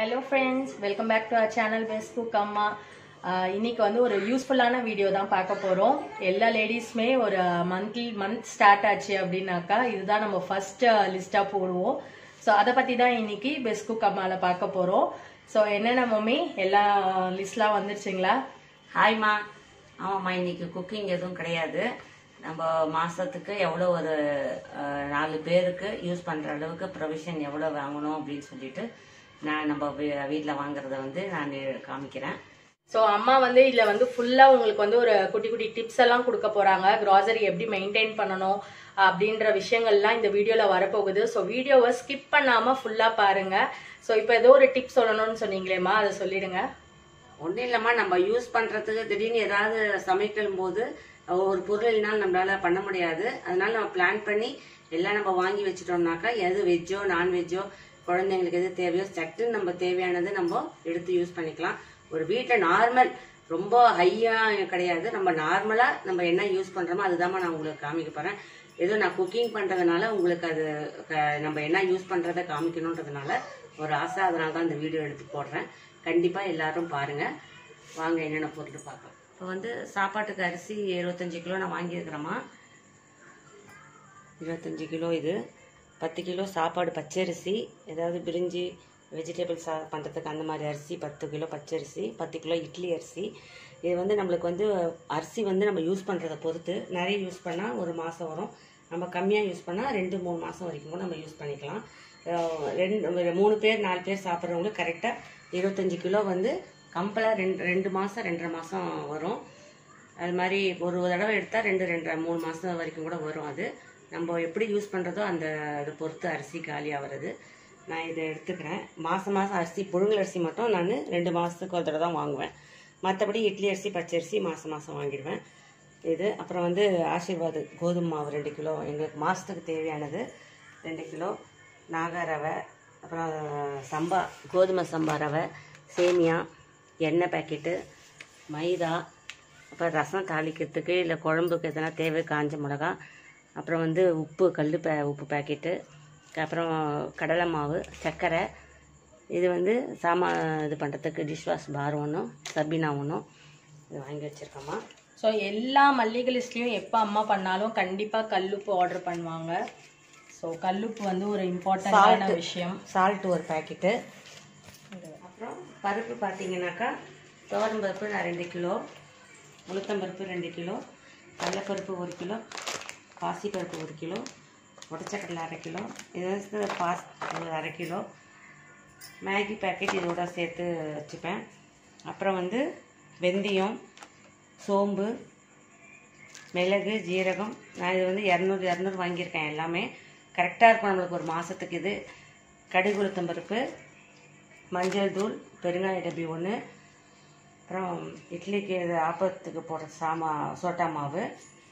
hello friends welcome back to our channel best cook அம்மா ஆஹ் இன்னைக்கு வந்து ஒரு யூஸ்ஃபுல்லான வீடியோ தான் பார்க்க போகிறோம் எல்லா லேடிஸுமே ஒரு மந்த்லி மந்த் ஸ்டார்ட் ஆச்சு அப்படின்னாக்கா இதுதான் நம்ம ஃபர்ஸ்ட் லிஸ்ட்டாக போடுவோம் ஸோ அதை பற்றி தான் இன்னைக்கு பெஸ்ட் குக் அம்மாவில் பார்க்க போகிறோம் ஸோ என்னென்ன மம்மி எல்லா லிஸ்ட்லாம் வந்துருச்சுங்களா ஹாய்மா ஆமாம்மா இன்னைக்கு குக்கிங் எதுவும் கிடையாது நம்ம மாசத்துக்கு எவ்வளோ ஒரு அஹ், நாலு பேருக்கு யூஸ் பண்ற அளவுக்கு ப்ரொவிஷன் எவ்வளோ வாங்கணும் அப்படின்னு சொல்லிட்டு நான் நம்ம வீட்டில் வாங்குறத வந்து நான் காமிக்கிறேன் ஸோ அம்மா வந்து இதில் வந்து ஃபுல்லாக உங்களுக்கு வந்து ஒரு குட்டி குட்டி டிப்ஸ் எல்லாம் கொடுக்க போகிறாங்க கிராசரி எப்படி மெயின்டைன் பண்ணணும் அப்படின்ற விஷயங்கள்லாம் இந்த வீடியோவில் வரப்போகுது ஸோ வீடியோவை ஸ்கிப் பண்ணாமல் ஃபுல்லாக பாருங்கள் ஸோ இப்போ ஏதோ ஒரு டிப் சொல்லணும்னு சொன்னீங்களேம்மா அதை சொல்லிடுங்க ஒன்றும் இல்லைம்மா நம்ம யூஸ் பண்ணுறதுக்கு திடீர்னு ஏதாவது சமைக்கும் போது ஒரு பொருள் இல்லைனாலும் நம்மளால பண்ண முடியாது அதனால நம்ம பிளான் பண்ணி எல்லாம் நம்ம வாங்கி வச்சுட்டோம்னாக்கா எது வெஜ்ஜோ நான்வெஜ்ஜோ குழந்தைங்களுக்கு எது தேவையோ சட்டுன்னு நம்ம தேவையானது நம்ம எடுத்து யூஸ் பண்ணிக்கலாம் ஒரு வீட்டில் நார்மல் ரொம்ப ஹையா கிடையாது நம்ம நார்மலாக நம்ம என்ன யூஸ் பண்ணுறோமோ அதுதான் நான் உங்களுக்கு காமிக்க போகிறேன் ஏதோ நான் குக்கிங் பண்ணுறதுனால உங்களுக்கு அது க- நம்ம என்ன யூஸ் பண்ணுறதை காமிக்கணுன்றதுனால ஒரு ஆசை அதனால தான் இந்த வீடியோ எடுத்து போடுறேன் கண்டிப்பாக எல்லாரும் பாருங்கள் வாங்க என்னென்ன பொருள் பார்க்கலாம் இப்போ வந்து சாப்பாட்டுக்கு அரிசி இருபத்தஞ்சி கிலோ நான் வாங்கியிருக்கிறேம்மா இருபத்தஞ்சி கிலோ இது பத்து கிலோ சாப்பாடு பச்சரிசி ஏதாவது பிரிஞ்சி வெஜிடபிள்ஸ் பண்ணுறதுக்கு அந்த மாதிரி அரிசி பத்து கிலோ பச்சரிசி பத்து கிலோ இட்லி அரிசி இது வந்து நம்மளுக்கு வந்து அரிசி வந்து நம்ம யூஸ் பண்ணுறத பொறுத்து நிறைய யூஸ் பண்ணால் ஒரு மாதம் வரும் நம்ம கம்மியாக யூஸ் பண்ணால் ரெண்டு மூணு மாதம் வரைக்கும் கூட நம்ம யூஸ் பண்ணிக்கலாம் அஹ் ரெண்டு மூணு பேர் நாலு பேர் சாப்பிட்றவங்களுக்கு கரெக்டாக இருபத்தஞ்சி கிலோ வந்து கம்பலாக ரெண்டு ரெண்டு மாதம் ரெண்டரை மாதம் வரும் அது மாதிரி ஒரு தடவை எடுத்தால் ரெண்டு ரெண்டரை மூணு மாதம் வரைக்கும் கூட வரும் அது நம்ம எப்படி யூஸ் பண்ணுறதோ அந்த இதை பொறுத்து அரிசி காலி ஆகிறது நான் இதை எடுத்துக்கிறேன் மாதம் மாதம் அரிசி புழுங்கல் அரிசி மட்டும் நான் ரெண்டு மாதத்துக்கு ஒரு தடவை தான் வாங்குவேன் மற்றபடி இட்லி அரிசி பச்சரிசி மாதம் மாதம் வாங்கிடுவேன் இது அப்புறம் வந்து ஆசீர்வாத் கோதுமை மாவு ரெண்டு கிலோ எங்களுக்கு மாதத்துக்கு தேவையானது ரெண்டு கிலோ நாகா ரவை அப்புறம் சம்பா கோதுமை சம்பா ரவை சேமியா எண்ணெய் பாக்கெட்டு மைதா அப்புறம் ரசம் தாளிக்கிறதுக்கு இல்லை குழம்புக்கு எதனா தேவை காஞ்ச மிளகா அப்புறம் வந்து உப்பு கல் பே உப்பு பாக்கெட்டு அப்புறம் கடலை மாவு சர்க்கரை இது வந்து சாமா இது பண்ணுறதுக்கு டிஷ் வாஷ் பார் ஒன்றும் சபினா ஒன்றும் இது வாங்கி வச்சுருக்கோம்மா ஸோ எல்லா மல்லிகை லிஸ்ட்லேயும் எப்போ அம்மா பண்ணாலும் கண்டிப்பாக கல்லுப்பு ஆர்டர் பண்ணுவாங்க ஸோ கல்லுப்பு வந்து ஒரு இம்பார்ட்டண்ட்டான விஷயம் சால்ட் ஒரு பாக்கெட்டு அப்புறம் பருப்பு பார்த்தீங்கன்னாக்கா துவரம் பருப்பு நான் ரெண்டு கிலோ உளுத்தம்பருப்பு ரெண்டு கிலோ கடலைப்பருப்பு ஒரு கிலோ பாசிப்பருப்பு ஒரு கிலோ உடச்சக்கடலை அரை கிலோ இது வந்து பாஸ் ஒரு அரை கிலோ மேகி பேக்கெட் இதோட சேர்த்து வச்சுப்பேன் அப்புறம் வந்து வெந்தயம் சோம்பு மிளகு ஜீரகம் நான் இது வந்து இரநூறு இரநூறு வாங்கியிருக்கேன் எல்லாமே கரெக்டாக இருக்கும் நம்மளுக்கு ஒரு மாதத்துக்கு இது கடுகு உளுத்தம் பருப்பு மஞ்சள் தூள் பெருங்காய டப்பி ஒன்று அப்புறம் இட்லிக்கு இது ஆப்பத்துக்கு போடுற சாமா சோட்டா மாவு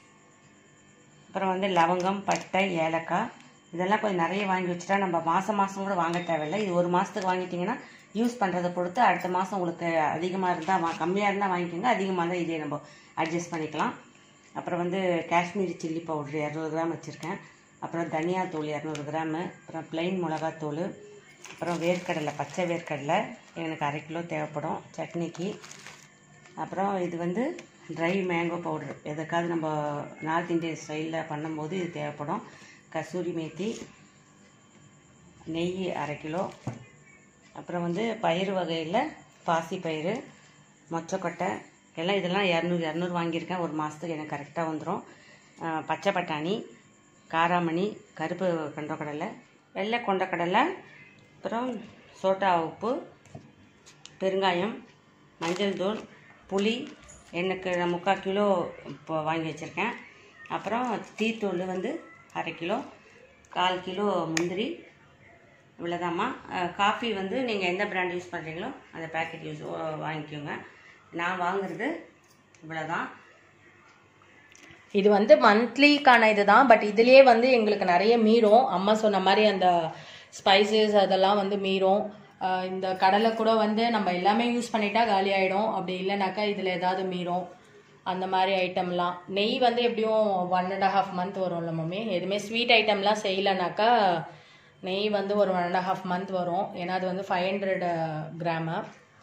அப்புறம் வந்து லவங்கம் பட்டை ஏலக்காய் இதெல்லாம் கொஞ்சம் நிறைய வாங்கி வச்சுட்டா நம்ம மாதம் மாதம் கூட வாங்க தேவையில்லை இது ஒரு மாதத்துக்கு வாங்கிட்டிங்கன்னா யூஸ் பண்ணுறதை பொறுத்து அடுத்த மாதம் உங்களுக்கு அதிகமாக இருந்தால் வா கம்மியாக இருந்தால் வாங்கிக்கோங்க அதிகமாக இருந்தால் இதே நம்ம அட்ஜஸ்ட் பண்ணிக்கலாம் அப்புறம் வந்து காஷ்மீரி சில்லி பவுடர் இரநூறு கிராம் வச்சுருக்கேன் அப்புறம் தனியாத்தூள் இரநூறு கிராமு அப்புறம் plain மிளகாத்தூள் அப்புறம் வேர்க்கடலை பச்சை வேர்க்கடலை எனக்கு அரை கிலோ தேவைப்படும் சட்னிக்கு அப்புறம் இது வந்து ட்ரை மேங்கோ பவுடர் எதுக்காவது நம்ம நார்த் இந்தியன் ஸ்டைலில் பண்ணும்போது இது தேவைப்படும் கசூரி மேத்தி நெய் அரை கிலோ அப்புறம் வந்து பயிறு வகையில் பாசி பயிறு மொச்சக்கொட்டை எல்லாம் இதெல்லாம் இரநூறு இரநூறு வாங்கியிருக்கேன் ஒரு மாதத்துக்கு எனக்கு கரெக்டாக வந்துடும் பச்சை பட்டாணி காராமணி கருப்பு கொண்டக்கடலை வெள்ளை கொண்டக்கடலை அப்புறம் சோட்டா உப்பு பெருங்காயம் மஞ்சள் தூள் புளி எனக்கு நான் முக்கால் கிலோ இப்போ வாங்கி வச்சுருக்கேன் அப்புறம் டீத்தூள் வந்து அரை கிலோ கால் கிலோ முந்திரி இவ்வளோதாம்மா காஃபி வந்து நீங்கள் எந்த பிராண்ட் யூஸ் பண்ணுறீங்களோ அந்த பேக்கெட் யூஸ் வாங்கிக்கோங்க நான் வாங்குறது இவ்வளோதான் இது வந்து மந்த்லிக்கான இதுதான் பட் இதுலயே வந்து எங்களுக்கு நிறைய மீறும் அம்மா சொன்ன மாதிரி அந்த ஸ்பைசஸ் அதெல்லாம் வந்து மீறும் ஆஹ் இந்த கடலை கூட வந்து நம்ம எல்லாமே யூஸ் பண்ணிட்டா காலி ஆயிடும் அப்படி இல்லைனாக்கா இதில் ஏதாவது மீறும் அந்த மாதிரி ஐட்டம்லாம் நெய் வந்து எப்படியும் ஒன் அண்ட் ஹாஃப் மந்த் வரும்ல மம்மி எதுவுமே ஸ்வீட் ஐட்டம்லாம் செய்யலைனாக்கா நெய் வந்து ஒரு ஒன் அண்ட் ஹாஃப் மந்த் வரும் ஏன்னா அது வந்து ஃபைவ் ஹண்ட்ரட் கிராமு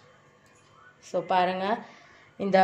ஸோ பாருங்கள் இந்த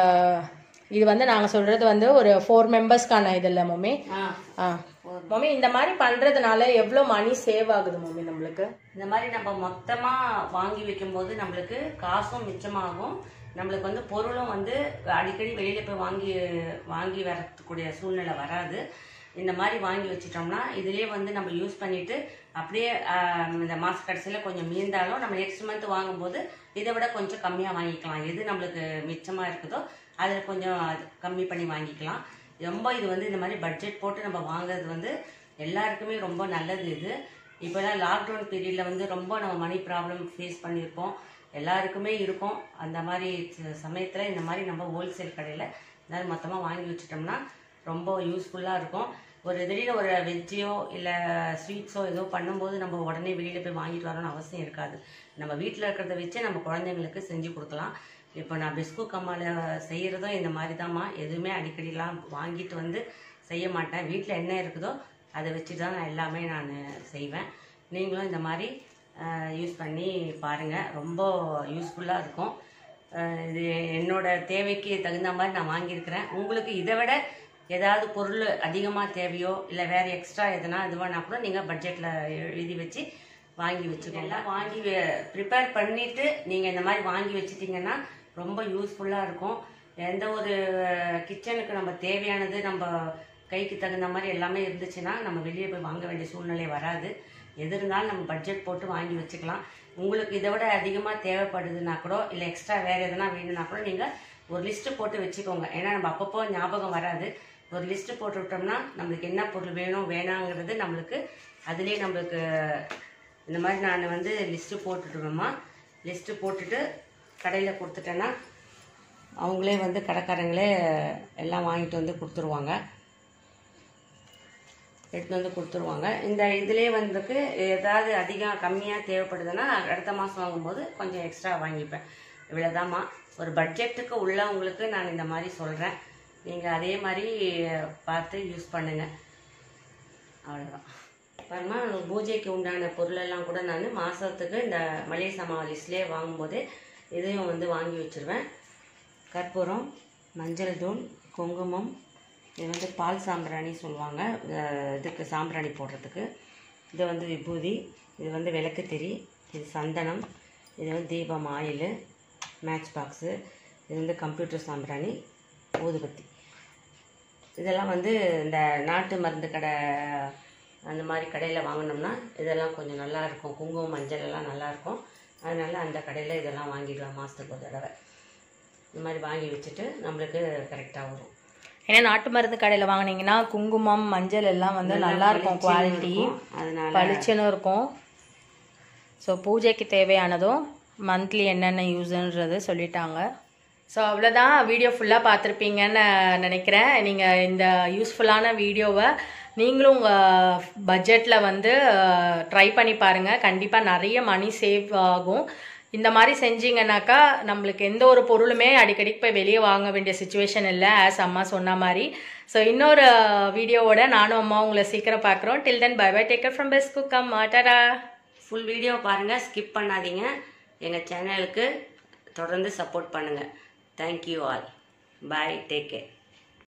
இது வந்து நாங்கள் சொல்கிறது வந்து ஒரு ஃபோர் மெம்பர்ஸ்க்கான இது இல்லை மம்மி ஆ ஆ மம்மி இந்த மாதிரி பண்ணுறதுனால எவ்வளோ மணி சேவ் ஆகுது மம்மி நம்மளுக்கு இந்த மாதிரி நம்ம மொத்தமா வாங்கி வைக்கும்போது நம்மளுக்கு காசும் மிச்சமாகும் நம்மளுக்கு வந்து பொருளும் வந்து அடிக்கடி வெளியில போய் வாங்கி வாங்கி வரக்கூடிய சூழ்நிலை வராது இந்த மாதிரி வாங்கி வச்சிட்டோம்னா இதுலயே வந்து நம்ம யூஸ் பண்ணிட்டு அப்படியே ஆஹ், இந்த மாச கடைசியில கொஞ்சம் மீந்தாலும் நம்ம நெக்ஸ்ட் மந்த் வாங்கும்போது இதை விட கொஞ்சம் கம்மியா வாங்கிக்கலாம் எது நம்மளுக்கு மிச்சமா இருக்குதோ அதுல கொஞ்சம் அது கம்மி பண்ணி வாங்கிக்கலாம் ரொம்ப இது வந்து இந்த மாதிரி பட்ஜெட் போட்டு நம்ம வாங்குறது வந்து எல்லாருக்குமே ரொம்ப நல்லது இது இப்போலாம் லாக்டவுன் பீரியடில் வந்து ரொம்ப நம்ம மணி ப்ராப்ளம் ஃபேஸ் பண்ணியிருப்போம் எல்லாருக்குமே இருக்கும் அந்த மாதிரி சமயத்தில் இந்த மாதிரி நம்ம ஹோல்சேல் கடையில் ஏதாவது மொத்தமாக வாங்கி வச்சுட்டோம்னா ரொம்ப யூஸ்ஃபுல்லாக இருக்கும் ஒரு திடீர்னு ஒரு வெஜ்ஜியோ இல்லை ஸ்வீட்ஸோ ஏதோ பண்ணும்போது நம்ம உடனே வெளியில் போய் வாங்கிட்டு வரணும்னு அவசியம் இருக்காது நம்ம வீட்டில் இருக்கிறத வச்சே நம்ம குழந்தைங்களுக்கு செஞ்சு கொடுக்கலாம் இப்போ நான் பிஸ்கு கம்மால செய்கிறதும் இந்த மாதிரி தாம்மா எதுவுமே அடிக்கடிலாம் வாங்கிட்டு வந்து செய்ய மாட்டேன் வீட்டில் என்ன இருக்குதோ அதை வச்சு தான் நான் எல்லாமே நான் செய்வேன் நீங்களும் இந்த மாதிரி யூஸ் பண்ணி பாருங்கள் ரொம்ப யூஸ்ஃபுல்லாக இருக்கும் அஹ் இது என்னோட தேவைக்கு தகுந்த மாதிரி நான் வாங்கியிருக்கிறேன் உங்களுக்கு இதை விட ஏதாவது பொருள் அதிகமாக தேவையோ இல்லை வேறு எக்ஸ்ட்ரா எதுனா இதுவானா கூட நீங்கள் பட்ஜெட்டில் எழுதி வச்சு வாங்கி வச்சுக்கோங்க வாங்கி ப்ரிப்பேர் பண்ணிவிட்டு நீங்கள் இந்த மாதிரி வாங்கி வச்சிட்டிங்கன்னா ரொம்ப யூஸ்ஃபுல்லாக இருக்கும் எந்த ஒரு கிச்சனுக்கு நம்ம தேவையானது நம்ம கைக்கு தகுந்த மாதிரி எல்லாமே இருந்துச்சுன்னா நம்ம வெளியே போய் வாங்க வேண்டிய சூழ்நிலை வராது எது இருந்தாலும் நம்ம பட்ஜெட் போட்டு வாங்கி வச்சுக்கலாம் உங்களுக்கு இதை விட அதிகமாக தேவைப்படுதுன்னா கூட இல்லை எக்ஸ்ட்ரா வேறு எதனா வேணும்னா கூட நீங்கள் ஒரு லிஸ்ட்டு போட்டு வச்சுக்கோங்க ஏன்னா நம்ம அப்பப்போ ஞாபகம் வராது ஒரு லிஸ்ட்டு போட்டு விட்டோம்னா நம்மளுக்கு என்ன பொருள் வேணும் வேணாங்கிறது நம்மளுக்கு அதுலேயே நம்மளுக்கு இந்த மாதிரி நான் வந்து லிஸ்ட்டு போட்டுட்டுவேம்மா லிஸ்ட்டு போட்டுட்டு கடையில் கொடுத்துட்டேன்னா அவங்களே வந்து கடைக்காரங்களே எல்லாம் வாங்கிட்டு வந்து கொடுத்துருவாங்க எடுத்து வந்து கொடுத்துருவாங்க இந்த இதுலேயே வந்துக்கு ஏதாவது அதிகம் கம்மியாக தேவைப்படுதுன்னா அடுத்த மாதம் வாங்கும்போது கொஞ்சம் எக்ஸ்ட்ரா வாங்கிப்பேன் இவ்வளோதாம்மா ஒரு பட்ஜெட்டுக்கு உள்ளவங்களுக்கு நான் இந்த மாதிரி சொல்கிறேன் நீங்கள் அதே மாதிரி பார்த்து யூஸ் பண்ணுங்கள் அவ்வளோதான் பாருமா பூஜைக்கு உண்டான பொருளெல்லாம் கூட நான் மாதத்துக்கு இந்த மளிகை சாமான் லிஸ்ட்லேயே வாங்கும்போதே இதையும் வந்து வாங்கி வச்சிருவேன் கற்பூரம் மஞ்சள் தூள் குங்குமம் இது வந்து பால் சாம்பிராணி சொல்லுவாங்க அஹ் இதுக்கு சாம்பிராணி போடுறதுக்கு இது வந்து விபூதி இது வந்து விளக்கு திரி இது சந்தனம் இது வந்து தீபம் ஆயில் மேட்ச் பாக்ஸு இது வந்து கம்ப்யூட்டர் சாம்பிராணி ஊதுபத்தி இதெல்லாம் வந்து இந்த நாட்டு மருந்து கடை அந்த மாதிரி கடையில் வாங்கினோம்னா இதெல்லாம் கொஞ்சம் நல்லா இருக்கும் குங்குமம் மஞ்சள் எல்லாம் நல்லா இருக்கும் அதனால அந்த கடையில் இதெல்லாம் வாங்கிக்கலாம் மாதத்துக்கு ஒரு தடவை இந்த மாதிரி வாங்கி வச்சுட்டு நம்மளுக்கு கரெக்டாக வரும் ஏன்னா நாட்டு மருந்து கடையில் வாங்குனீங்கன்னா குங்குமம் மஞ்சள் எல்லாம் வந்து நல்லா இருக்கும் குவாலிட்டி அதனால பளிச்சுன்னு இருக்கும் ஸோ பூஜைக்கு தேவையானதும் மந்த்லி என்னென்ன யூஸ்ன்றது சொல்லிட்டாங்க ஸோ அவ்வளோதான் வீடியோ ஃபுல்லாக பார்த்துருப்பீங்கன்னு நினைக்கிறேன் நீங்கள் இந்த யூஸ்ஃபுல்லான வீடியோவை நீங்களும் உங்கள் பட்ஜெட்டில் வந்து ட்ரை பண்ணி பாருங்கள் கண்டிப்பாக நிறைய மணி சேவ் ஆகும் இந்த மாதிரி செஞ்சீங்கன்னாக்கா நம்மளுக்கு எந்த ஒரு பொருளுமே அடிக்கடி போய் வெளியே வாங்க வேண்டிய சுச்சுவேஷன் இல்லை ஆஸ் அம்மா சொன்ன மாதிரி ஸோ இன்னொரு வீடியோவோட நானும் அம்மா உங்களை சீக்கிரம் பார்க்குறோம் till then bye bye take care from best cook அம்மா டாடா ஃபுல் வீடியோ பாருங்கள் ஸ்கிப் பண்ணாதீங்க எங்கள் சேனலுக்கு தொடர்ந்து சப்போர்ட் பண்ணுங்கள் thank you all bye take care